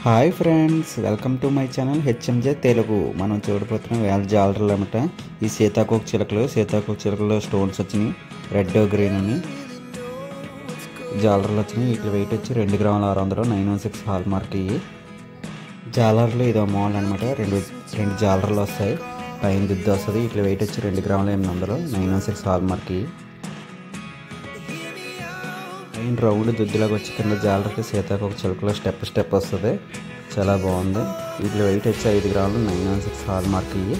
hi friends welcome to my channel HMJ Telugu మనం చూడబోతున్నాం వేల జాలర్లు అనమాట ఈ సీతాకోక చిలకలు సీతాకోక చిలకలో స్టోన్స్ వచ్చినాయి రెడ్ గ్రీన్ అని జాలర్లు వచ్చినాయి వీటి వెయిట్ వచ్చి రెండు గ్రాముల ఆరు వందలు nine one six hallmark ఇవి జాలర్లు ఇదో మోడల్ అనమాట రెండు రెండు జాలర్లు వస్తాయి పైన దిద్దు వస్తుంది వీటి వెయిట్ వచ్చి రెండు గ్రాముల ఎనిమిది వందలు nine one six hallmark ఇవి మెయిన్ రౌండ్ దుద్దులాగా వచ్చి కింద జాలరికి సీతాకోక చిలుకలో స్టెప్ స్టెప్ వస్తుంది చాలా బాగుంది వీటిలో వెయిట్ వచ్చి ఐదు గ్రాములు nine one six hallmark ఇవి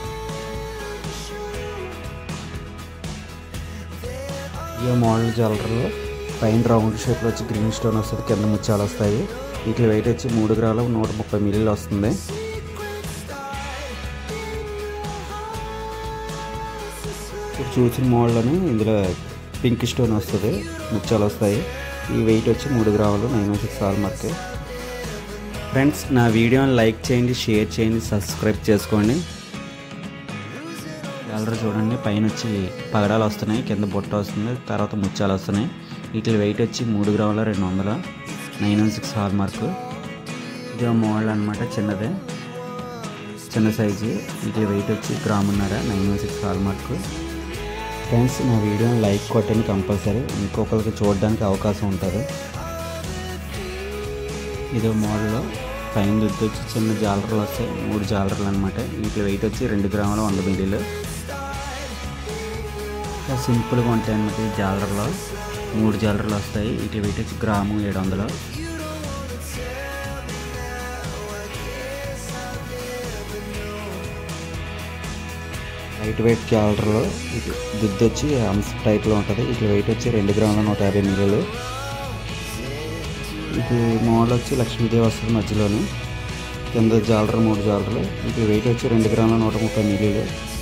ఈ మోడల్ జాలర్లో పైన రౌండ్ షేప్లో వచ్చి గ్రీన్ స్టోన్ వస్తుంది కింద ముత్యాలు వస్తాయి వీటి వెయిట్ వచ్చి మూడు గ్రాములు నూట ముప్పై మిల్లీలు వస్తుంది ఇప్పుడు చూసిన మోడల్లోనే ఇందులో పింక్ స్టోన్ వస్తుంది ముత్యాలు వస్తాయి ఈ వెయిట్ వచ్చి మూడు గ్రాములు nine six hallmark friends నా వీడియోని లైక్ చేయండి షేర్ చేయండి సబ్స్క్రైబ్ చేసుకోండి కలర్ చూడండి పైన వచ్చి పగడాలు వస్తున్నాయి కింద బుట్ట వస్తుంది తర్వాత ముత్యాలు వస్తున్నాయి వీటి వెయిట్ వచ్చి మూడు గ్రాముల రెండు వందల nine one six hallmark ఇది మోడల్ అనమాట చిన్నదే చిన్న సైజు వీటి వెయిట్ వచ్చి గ్రామున్నర nine one six hallmark friends నా వీడియోని లైక్ కొట్టండి కంపల్సరీ ఇంకొకరికి చూడడానికి అవకాశం ఉంటుంది ఇది మోడల్లో పైన దుద్దు వచ్చి చిన్న జాలర్లు వస్తాయి మూడు జాలర్లు అనమాట వీటి వెయిట్ వచ్చి రెండు గ్రాముల వంద మిల్లీలు సింపుల్గా ఉంటాయి అన్నమాట ఈ జాలర్లో మూడు జాలర్లు వస్తాయి వీటి వెయిట్ వచ్చి గ్రాము ఏడు వందలు లైట్ వెయిట్ క్యాలర్లో ఇది దుద్దు వచ్చి హంస్ టైప్లో ఉంటుంది ఇది వెయిట్ వచ్చి రెండు గ్రాముల నూట యాభై మిల్లీలు ఇది మోడల్ వచ్చి లక్ష్మీదేవి వస్తుంది మధ్యలోని కింద జాలర్ మూడు జాలర్లు ఇది వెయిట్ వచ్చి రెండు గ్రాముల నూట ముప్పై మిల్లీలు